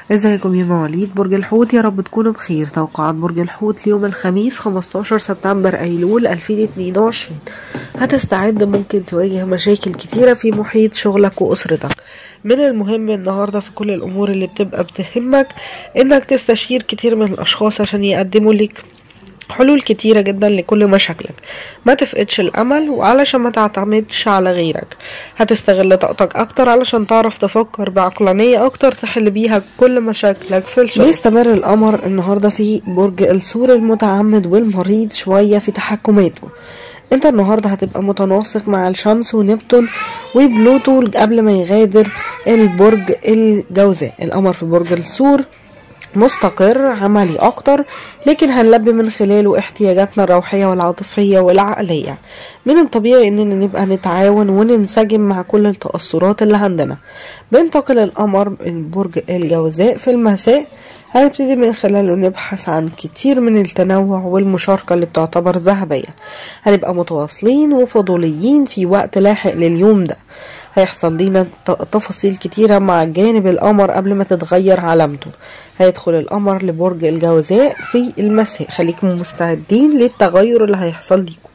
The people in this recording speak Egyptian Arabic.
ازيكم يا مواليد برج الحوت يا رب تكونوا بخير توقعات برج الحوت ليوم الخميس 15 سبتمبر ايلول 2022 هتستعد ممكن تواجه مشاكل كتيرة في محيط شغلك واسرتك من المهم النهاردة في كل الامور اللي بتبقى بتهمك انك تستشير كتير من الاشخاص عشان يقدموا لك حلول كتيرة جدا لكل مشاكلك ما تفقدش الأمل وعلشان ما تعتمدش على غيرك هتستغل طاقتك أكتر علشان تعرف تفكر بعقلانية أكتر تحل بيها كل مشاكلك في الشغل بيستمر القمر النهاردة في برج الثور المتعمد والمريض شوية في تحكماته انت النهارده هتبقى متناسق مع الشمس ونبتون وبلوتو قبل ما يغادر البرج الجوزاء القمر في برج الثور مستقر عملي اكتر لكن هنلبي من خلاله احتياجاتنا الروحية والعاطفية والعقلية من الطبيعي اننا نبقى نتعاون وننسجم مع كل التأثرات اللي عندنا بينتقل القمر من برج الجوزاء في المساء هنبتدي من خلاله نبحث عن كتير من التنوع والمشاركة اللي بتعتبر ذهبية هنبقى متواصلين وفضوليين في وقت لاحق لليوم ده هيحصل لينا تفاصيل كتيرة مع جانب القمر قبل ما تتغير علامته هيدخل القمر لبرج الجوزاء في المساء خليكم مستعدين للتغير اللي هيحصل ليكم